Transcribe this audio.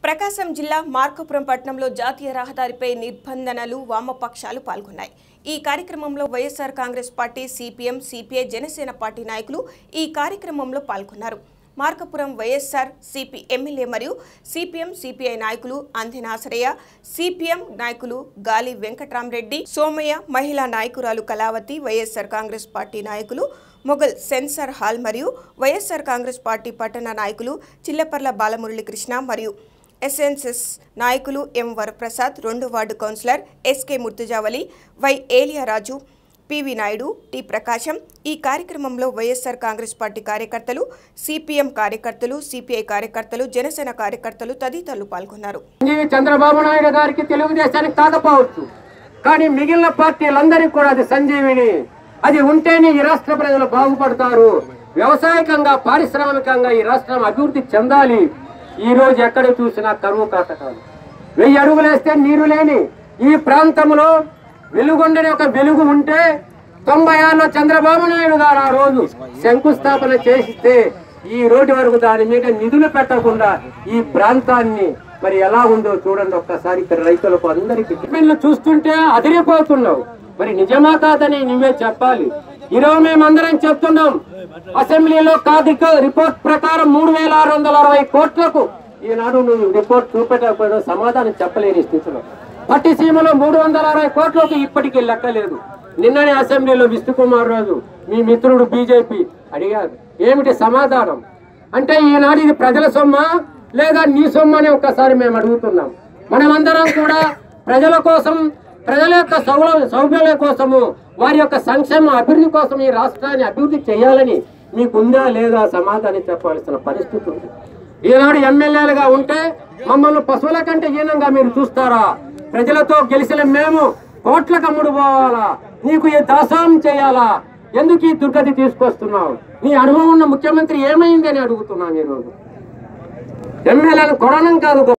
ప్రకాశం జిల్లా మార్కాపురం పట్టణంలో జాతీయ రహదారిపై నిర్బంధనలు వామపక్షాలు పాల్గొన్నాయి ఈ కార్యక్రమంలో YSR Congress party CPM CPI Janasena party నాయకులు ఈ కార్యక్రమంలో పాల్గొన్నారు మార్కాపురం వైఎస్ఆర్ సిపి ఎమ్మెల్యే మరియు సిపిఎం సిపిఐ నాయకులు అందినాశ్రయ సిపిఎం నాయకులు గాలి వెంకట్రామరెడ్డి సోమయ్య మహిళా నాయకురాలు కళావతి వైఎస్ఆర్ కాంగ్రెస్ పార్టీ నాయకులు మొఘల్ సెన్సార్ హాల్ మరియు వైఎస్ఆర్ కాంగ్రెస్ పార్టీ పట్టణ నాయకులు చిల్లపర్ల బాలమురళీకృష్ణ మరియు ఎస్ఎన్ఎస్ నాయకులు ఎం వరప్రసాద్ రెండు ward councillor SK Murtuzavali Y Eliyaraju PV Naidu T Prakasam ఈ కార్యక్రమంలో వైఎస్ఆర్ కాంగ్రెస్ పార్టీ కార్యకర్తలు సిపిఎం కార్యకర్తలు సిపిఐ కార్యకర్తలు జనసేన కార్యకర్తలు తదితరులు పాల్గొన్నారు సంజీవి చంద్రబాబు నాయుడు గారికి తెలుగుదేశానికి కాకపోవచ్చు కానీ మిగిలిన పార్టీలందరికీ కూడా అది సంజీవిని అది ఉంటేనే ఈ రాష్ట్ర ప్రజలు బాగుపడతారు వ్యవసాయకంగా పారిశ్రామికంగా ఈ రాష్ట్రం అభివృద్ధి చెందాలి ఈ రోజు ఎక్కడ చూసినా కరువు కాటకాలు వెయ్యి అడుగులేస్తే నీరు లేని ఈ ప్రాంతంలో వెలుగొండని ఒక వెలుగు ఉంటే తొంభై ఆరులో చంద్రబాబు నాయుడు గారు ఆ రోజు శంకుస్థాపన చేసిస్తే ఈ రోడ్డు వరకు దాని మీద నిధులు పెట్టకుండా ఈ ప్రాంతాన్ని మరి ఎలా ఉందో చూడండి ఒక్కసారి ఇక్కడ రైతులకు అందరికి టిఫిన్లు చూస్తుంటే అదిరిపోతున్నావు మరి నిజమా కాదని నువ్వే చెప్పాలి ఈరోజు మేమందరం చెప్తున్నాం అసెంబ్లీలో కాదిక రిపోర్ట్ ప్రకారం మూడు వేల ఆరు వందల అరవై కోట్లకు ఈనాడు నువ్వు రిపోర్ట్ చూపెట్టకపోయినా సమాధానం చెప్పలేని స్థితిలో పట్టిసీమలో మూడు వందల అరవై కోట్లకు ఇప్పటికీ లెక్కలేదు నిన్ననే అసెంబ్లీలో విష్ణుకుమార్ రాజు మీ మిత్రుడు బీజేపీ అడిగారు ఏమిటి సమాధానం అంటే ఈనాడు ఇది ప్రజల సొమ్మా లేదా నీ సొమ్మ అని ఒక్కసారి మేము అడుగుతున్నాం మనమందరం కూడా ప్రజల కోసం ప్రజల యొక్క సౌల సౌకర్యం కోసము వారి యొక్క సంక్షేమ అభివృద్ధి కోసం ఈ రాష్ట్రాన్ని అభివృద్ధి చేయాలని మీకు ఉందా లేదా సమాధానం చెప్పాల్సిన పరిస్థితి ఉంది ఈనాడు ఎమ్మెల్యేలుగా ఉంటే మమ్మల్ని పశువుల కంటే హీనంగా మీరు చూస్తారా ప్రజలతో గెలిచిన మేము కోట్లకు అమ్ముడు పోవాలా నీకు ఈ దాసాం చేయాలా ఎందుకు ఈ దుర్గతి తీసుకొస్తున్నావు నీ అనుభవం ఉన్న ముఖ్యమంత్రి ఏమైంది అని అడుగుతున్నాను ఈరోజు ఎమ్మెల్యేలను కొడనం కాదు